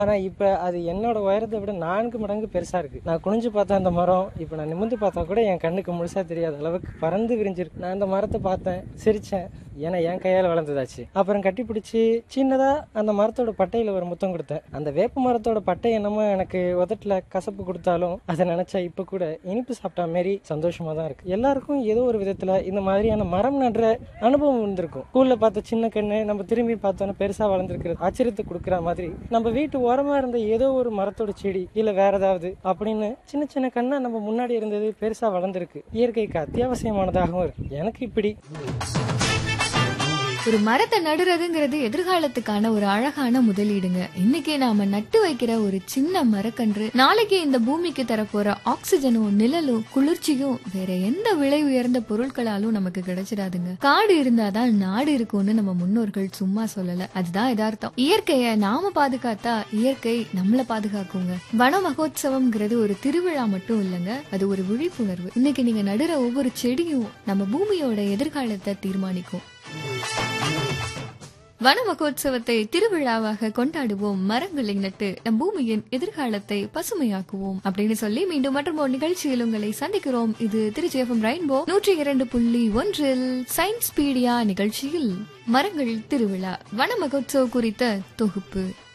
ஆனா இப்ப அது என்னோட உயரத்தை விட நான்கு மடங்கு பெருசா இருக்கு நான் குனிஞ்சு பார்த்தா அந்த மரம் இப்ப நான் நிமிர்ந்து பார்த்தா கூட என் கண்ணுக்கு முழுசா தெரியாத அளவுக்கு பறந்து விரிஞ்சிருக்கு நான் அந்த மரத்தை பார்த்தேன் சிரிச்சேன் ஏன்னா என் கையால் வளர்ந்ததாச்சு அப்புறம் கட்டி பிடிச்சி சின்னதா அந்த மரத்தோட பட்டையில ஒரு முத்தம் கொடுத்தேன் அந்த வேப்ப மரத்தோட பட்டை என்னமோ எனக்கு உதட்டுல கசப்பு கொடுத்தாலும் அதை நினைச்சா இப்ப கூட இனிப்பு சாப்பிட்டா மாரி சந்தோஷமா தான் இருக்கு எல்லாருக்கும் ஏதோ ஒரு விதத்துல இந்த மாதிரியான மரம் நடுற அனுபவம் இருந்திருக்கும் ஸ்கூல்ல பார்த்த சின்ன கண்ணு நம்ம திரும்பி பார்த்தோன்னா பெருசா வளர்ந்துருக்கிறது ஆச்சரியத்தை கொடுக்குற மாதிரி நம்ம வீட்டு ஓரமா இருந்த ஏதோ ஒரு மரத்தோட செடி இல்ல வேற ஏதாவது அப்படின்னு சின்ன சின்ன கண்ணா நம்ம முன்னாடி இருந்தது பெருசா வளர்ந்துருக்கு இயற்கைக்கு அத்தியாவசியமானதாகவும் இருக்கு எனக்கு இப்படி ஒரு மரத்தை நடுறதுங்கிறது எதிர்காலத்துக்கான ஒரு அழகான முதலீடுங்க இன்னைக்கு நாம நட்டு வைக்கிற ஒரு சின்ன மரக்கன்று நாளைக்கு இந்த பூமிக்கு தரப்போற ஆக்சிஜனும் நிழலும் குளிர்ச்சியும் வேற எந்த விலை உயர்ந்த பொருட்களாலும் நமக்கு கிடைச்சிடாதுங்க காடு இருந்தாதான் நாடு இருக்கும்னு நம்ம முன்னோர்கள் சும்மா சொல்லல அதுதான் யதார்த்தம் இயற்கைய நாம பாதுகாத்தா இயற்கை நம்மள பாதுகாக்குங்க வன மகோத்சவம்ங்கிறது ஒரு திருவிழா மட்டும் இல்லைங்க அது ஒரு விழிப்புணர்வு இன்னைக்கு நீங்க நடுற ஒவ்வொரு செடியும் நம்ம பூமியோட எதிர்காலத்தை தீர்மானிக்கும் வன மகோத்சவத்தை திருவிழாவாக கொண்டாடுவோம் மரங்களை நட்டு நம் பூமியின் எதிர்காலத்தை பசுமையாக்குவோம் அப்படின்னு சொல்லி மீண்டும் மற்றும் ஒரு நிகழ்ச்சியில் உங்களை சந்திக்கிறோம் இது திருச்சி எஃப்எம் ரெயின்போ நூற்றி இரண்டு புள்ளி ஒன்றில் சயின்ஸ் பீடியா நிகழ்ச்சியில் மரங்கள் திருவிழா வன மகோத்சவ் குறித்த தொகுப்பு